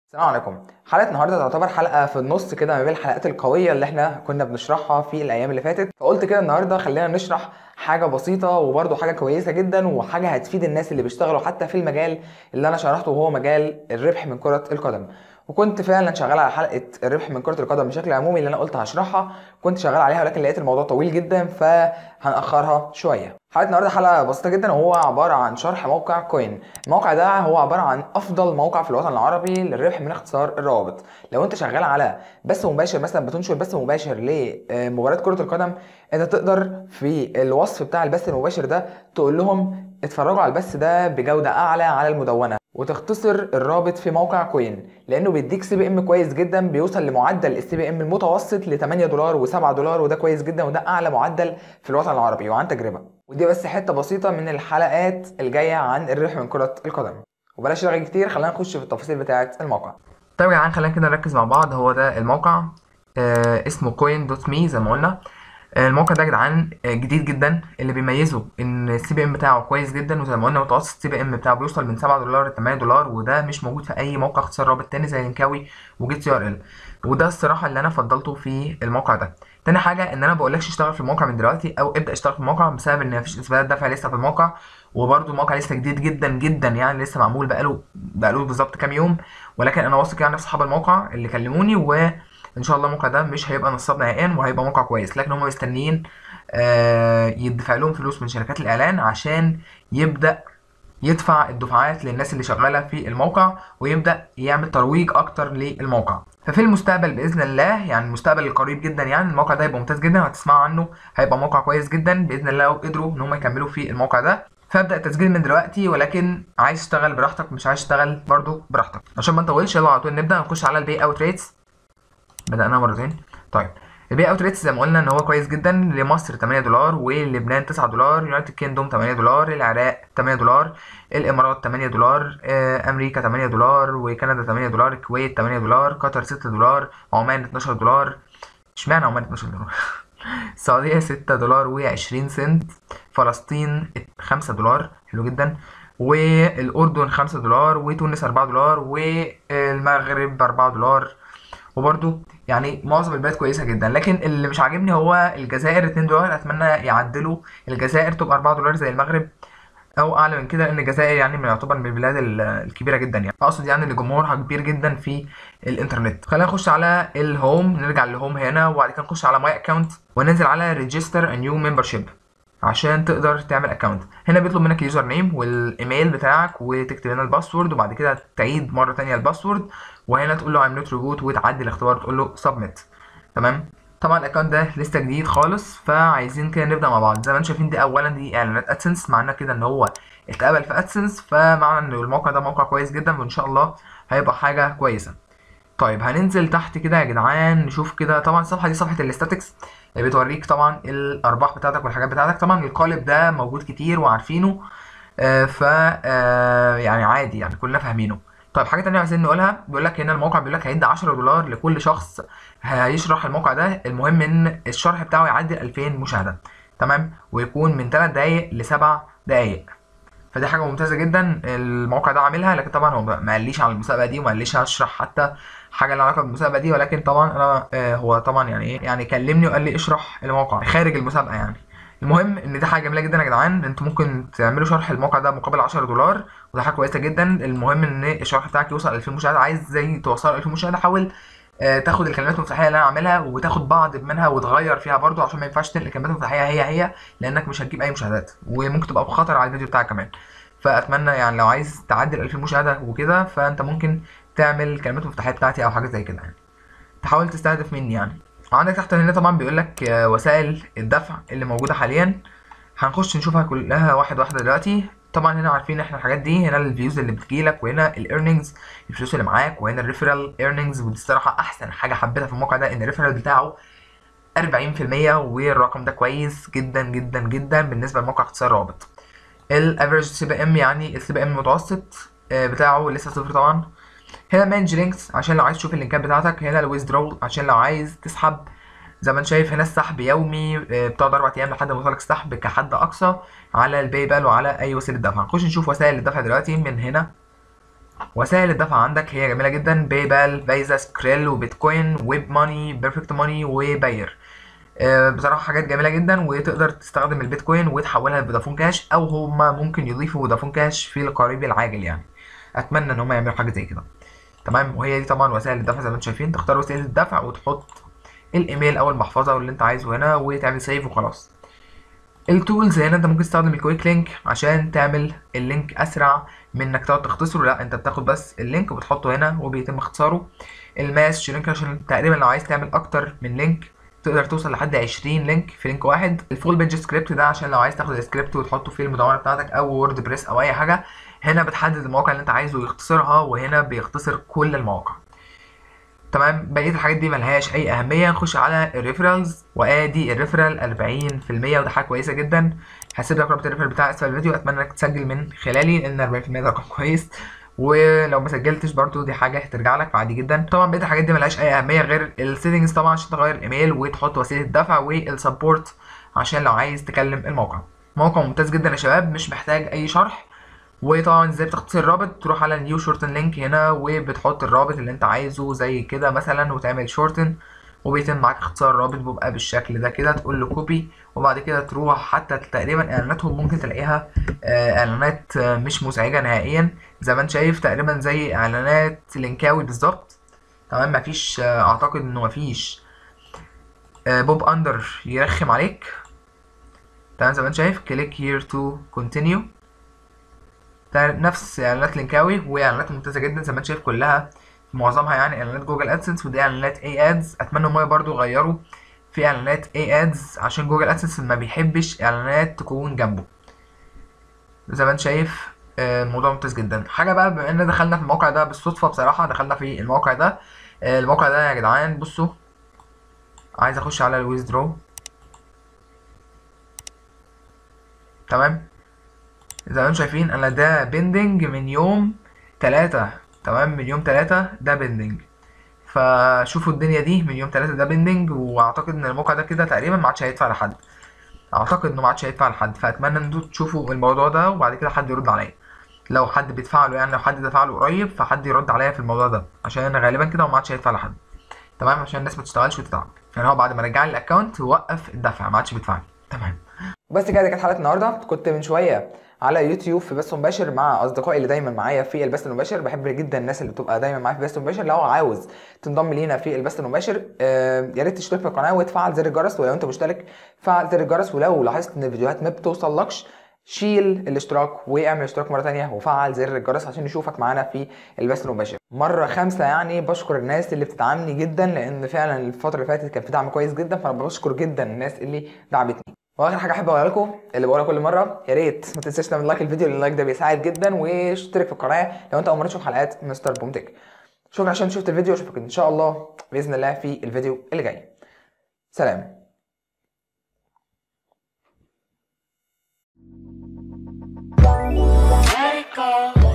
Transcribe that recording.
السلام عليكم حلقة النهاردة تعتبر حلقة في النص كده ما بين الحلقات القوية اللي احنا كنا بنشرحها في الأيام اللي فاتت فقلت كده النهاردة خلينا نشرح حاجة بسيطة وبرضه حاجة كويسة جدا وحاجة هتفيد الناس اللي بيشتغلوا حتى في المجال اللي أنا شرحته وهو مجال الربح من كرة القدم وكنت فعلا شغال على حلقة الربح من كرة القدم بشكل عمومي اللي أنا قلت هشرحها كنت شغال عليها ولكن لقيت الموضوع طويل جدا فهنأخرها شوية حلقة النهاردة حلقة بسيطة جدا وهو عبارة عن شرح موقع كوين الموقع ده هو عبارة عن أفضل موقع في الوطن العربي للربح من اختصار الروابط لو أنت شغال على بث مباشر مثلا بتنشر بث مباشر لمباراة كرة القدم أنت تقدر في الوصف بتاع البث المباشر ده تقول لهم اتفرجوا على البث ده بجودة أعلى على المدونة وتختصر الرابط في موقع كوين لانه بيديك سي بي ام كويس جدا بيوصل لمعدل السي بي ام المتوسط ل 8 دولار و7 دولار وده كويس جدا وده اعلى معدل في الوطن العربي وعن تجربه ودي بس حته بسيطه من الحلقات الجايه عن الربح من كره القدم وبلاش رغي كتير خلينا نخش في التفاصيل بتاعه الموقع طيب يا جدعان خلينا كده نركز مع بعض هو ده الموقع آه اسمه كوين دوت مي زي ما قلنا الموقع ده يا جدعان جديد جدا اللي بيميزه ان السي بي ام بتاعه كويس جدا وزي ما قلنا متوسط السي بي ام بتاعه بيوصل من 7 دولار ل 8 دولار وده مش موجود في اي موقع اختصار رابط تاني زي لينكاوي وجيت سي ار ال وده الصراحه اللي انا فضلته في الموقع ده تاني حاجه ان انا بقولكش اشتغل في الموقع من دلوقتي او ابدا اشتغل في الموقع بسبب ان مفيش اثباتات دفع لسه في الموقع وبرده الموقع لسه جديد جدا جدا يعني لسه معمول بقاله بقاله بالظبط كام يوم ولكن انا واثق يعني في اصحاب الموقع اللي كلموني وان شاء الله الموقع ده مش هيبقى نصاب نهائيا وهيبقى موقع كويس لكن هم مستنيين آه يدفع لهم فلوس من شركات الاعلان عشان يبدا يدفع الدفعات للناس اللي شغاله في الموقع ويبدا يعمل ترويج اكتر للموقع ففي المستقبل باذن الله يعني المستقبل القريب جدا يعني الموقع ده هيبقى ممتاز جدا وهتسمعوا عنه هيبقى موقع كويس جدا باذن الله لو قدروا ان هم يكملوا في الموقع ده فابدا التسجيل من دلوقتي ولكن عايز تشتغل براحتك مش عايز تشتغل برضو براحتك عشان ما نطولش يلا على طول نبدا نخش على البي اوت ريتس بدانا مرتين طيب البي اوت ريتس زي ما قلنا ان هو كويس جدا لمصر 8 دولار ولبنان 9 دولار يونايتد كيندوم 8 دولار العراق 8 دولار الامارات 8 دولار امريكا 8 دولار وكندا 8 دولار الكويت 8 دولار قطر 6 دولار عمان 12 دولار اشمعنى عمان 12 دولار السعوديه 6 دولار و20 سنت فلسطين 5 دولار حلو جدا والاردن 5 دولار وتونس 4 دولار والمغرب 4 دولار وبرده يعني معظم البلاد كويسه جدا لكن اللي مش عاجبني هو الجزائر 2 دولار اتمنى يعدلوا الجزائر تبقى 4 دولار زي المغرب او اعلى من كده لان الجزائر يعني من يعتبر من البلاد الكبيره جدا يعني اقصد يعني ان جمهورها كبير جدا في الانترنت خلينا نخش على الهوم نرجع للهوم هنا وبعد كده نخش على ماي اكونت وننزل على ريجستر ا نيو ممبرشيب عشان تقدر تعمل اكونت هنا بيطلب منك اليوزر نيم والايميل بتاعك وتكتب هنا الباسورد وبعد كده تعيد مره تانية الباسورد وهنا تقول له I'm not reboot وتعدي الاختبار وتقول له submit تمام طبعا الاكونت ده لسه جديد خالص فعايزين كده نبدا مع بعض زي ما انتم شايفين دي اولا دي اعلانات ادسنس معناه كده ان هو اتقبل في ادسنس فمعنى ان الموقع ده موقع كويس جدا وان شاء الله هيبقى حاجه كويسه طيب هننزل تحت كده يا جدعان نشوف كده طبعا الصفحه دي صفحه الاستاتكس اللي بتوريك طبعا الارباح بتاعتك والحاجات بتاعتك طبعا القالب ده موجود كتير وعارفينه آه ف آه يعني عادي يعني كلنا فاهمينه طيب حاجه تانية عايزين نقولها بيقول لك هنا الموقع بيقول لك هيدي 10 دولار لكل شخص هيشرح الموقع ده المهم ان الشرح بتاعه يعدي 2000 مشاهده تمام ويكون من 3 دقايق ل 7 دقايق فدي حاجه ممتازه جدا الموقع ده عاملها لكن طبعا هو ما قاليش على المسابقه دي وما قاليش هشرح حتى حاجه لها علاقه بالمسابقه دي ولكن طبعا انا آه هو طبعا يعني ايه يعني كلمني وقال لي اشرح الموقع خارج المسابقه يعني المهم ان دي حاجه جميله جدا يا جدعان انتوا ممكن تعملوا شرح الموقع ده مقابل 10 دولار وده حاجه كويسه جدا المهم ان الشرح بتاعك يوصل 2000 مشاهده عايز زي توصل 2000 مشاهده حاول آه تاخد الكلمات المفتاحيه اللي انا عاملها وتاخد بعض منها وتغير فيها برضو عشان ما ينفعش تنقل الكلمات المفتاحيه هي هي لانك مش هتجيب اي مشاهدات وممكن تبقى بخطر على الفيديو بتاعك كمان فاتمنى يعني لو عايز تعدل 2000 مشاهده وكده فانت ممكن تعمل الكلمات المفتاحيه بتاعتي او حاجه زي كده يعني تحاول تستهدف مني يعني عندك تحت هنا طبعا بيقول لك وسائل الدفع اللي موجوده حاليا هنخش نشوفها كلها واحد واحده دلوقتي طبعا هنا عارفين احنا الحاجات دي هنا الفيوز اللي بتجيلك وهنا الايرنينجز الفلوس اللي معاك وهنا الريفرال ايرنينجز ودي الصراحه احسن حاجه حبيتها في الموقع ده ان الريفرال بتاعه 40% والرقم ده كويس جدا جدا جدا بالنسبه لموقع اختصار رابط الافريج سي بي ام يعني السي بي ام المتوسط بتاعه لسه صفر طبعا هنا مانج لينكس عشان لو عايز تشوف اللينكات بتاعتك هنا الويزدرول عشان لو عايز تسحب زي ما انت شايف هنا السحب يومي بتقعد اربع ايام لحد ما يوصلك السحب كحد اقصى على الباي بال وعلى اي وسيله دفع نخش نشوف وسائل الدفع دلوقتي من هنا وسائل الدفع عندك هي جميله جدا باي بال فيزا سكريل وبيتكوين ويب ماني بيرفكت ماني وباير آه، بصراحه حاجات جميله جدا وتقدر تستخدم البيتكوين وتحولها لفودافون كاش او هما ممكن يضيفوا فودافون كاش في القريب العاجل يعني اتمنى ان هما يعملوا حاجه زي كده تمام وهي دي طبعا وسائل الدفع زي ما انتم شايفين تختار وسيله الدفع وتحط الايميل او المحفظه اللي انت عايزه هنا وتعمل سيف وخلاص التولز هنا انت ممكن تستخدم الكويك لينك عشان تعمل اللينك اسرع من انك تقعد تختصره لا انت بتاخد بس اللينك وبتحطه هنا وبيتم اختصاره الماس شرينك عشان تقريبا لو عايز تعمل اكتر من لينك تقدر توصل لحد 20 لينك في لينك واحد الفول بيج سكريبت ده عشان لو عايز تاخد السكريبت وتحطه في المدونه بتاعتك او وورد بريس او اي حاجه هنا بتحدد المواقع اللي انت عايزه يختصرها وهنا بيختصر كل المواقع تمام بقيه الحاجات دي ملهاش اي اهميه نخش على الريفرالز وادي الريفرال 40% وده حاجه كويسه جدا هسيب لك رابط الريفرال بتاع اسفل الفيديو اتمنى انك تسجل من خلالي لان 40% ده رقم كويس ولو ما سجلتش برضو دي حاجه هترجع لك عادي جدا طبعا بقيه الحاجات دي ملهاش اي اهميه غير السيتنجز طبعا عشان تغير الايميل وتحط وسيله الدفع والسبورت عشان لو عايز تكلم الموقع موقع ممتاز جدا يا شباب مش محتاج اي شرح وطبعا ازاي بتختصر الرابط تروح على نيو شورتن لينك هنا وبتحط الرابط اللي انت عايزه زي كده مثلا وتعمل شورتن وبيتم معاك اختصار الرابط بيبقى بالشكل ده كده تقول له كوبي وبعد كده تروح حتى تقريبا اعلاناتهم ممكن تلاقيها آه، اعلانات آه، مش مزعجه نهائيا زي ما انت شايف تقريبا زي اعلانات لينكاوي بالظبط تمام مفيش آه، اعتقد انه مفيش آه، بوب اندر يرخم عليك تمام زي ما انت شايف كليك هير تو كونتينيو نفس اعلانات لينكاوي واعلانات ممتازه جدا زي ما انت شايف كلها معظمها يعني اعلانات جوجل ادسنس ودي اعلانات اي ادز اتمنى ان هم برضو يغيروا في اعلانات اي ادز عشان جوجل ادسنس ما بيحبش اعلانات تكون جنبه زي ما انت شايف آه، الموضوع ممتاز جدا حاجه بقى بما ان دخلنا في الموقع ده بالصدفه بصراحه دخلنا في الموقع ده آه، الموقع ده يا جدعان بصوا عايز اخش على الويزدرو تمام زي ما انتم شايفين انا ده بيندنج من يوم تلاتة تمام من يوم تلاتة ده بيندنج فشوفوا الدنيا دي من يوم تلاتة ده بيندنج واعتقد ان الموقع ده كده تقريبا ما عادش هيدفع لحد اعتقد انه ما عادش هيدفع لحد فاتمنى ان انتوا تشوفوا الموضوع ده وبعد كده حد يرد عليا لو حد بيدفع له يعني لو حد دفع له قريب فحد يرد عليا في الموضوع ده عشان غالبا كده هو ما عادش هيدفع لحد تمام عشان الناس ما تشتغلش وتتعب يعني هو بعد ما رجع لي الاكونت وقف الدفع ما عادش بيدفع لي تمام بس كده دي كانت حلقه النهارده كنت من شويه على يوتيوب في بث مباشر مع اصدقائي اللي دايما معايا في البث المباشر بحب جدا الناس اللي بتبقى دايما معايا في البث المباشر لو عاوز تنضم لينا في البث المباشر آه، يا ريت تشترك في القناه وتفعل زر الجرس ولو انت مشترك فعل زر الجرس ولو لاحظت ان الفيديوهات ما بتوصلكش شيل الاشتراك واعمل اشتراك مره تانية وفعل زر الجرس عشان نشوفك معانا في البث المباشر مره خامسه يعني بشكر الناس اللي بتدعمني جدا لان فعلا الفتره اللي فاتت كان في دعم كويس جدا فانا بشكر جدا الناس اللي دعمتني واخر حاجه احب اقولها لكم اللي بقولها كل مره يا ريت ما تنساش تعمل لايك الفيديو لان اللايك ده بيساعد جدا واشترك في القناه لو انت اول مره تشوف حلقات مستر بومتك شكرا عشان شفت الفيديو اشوفك ان شاء الله باذن الله في الفيديو اللي جاي سلام Let it go.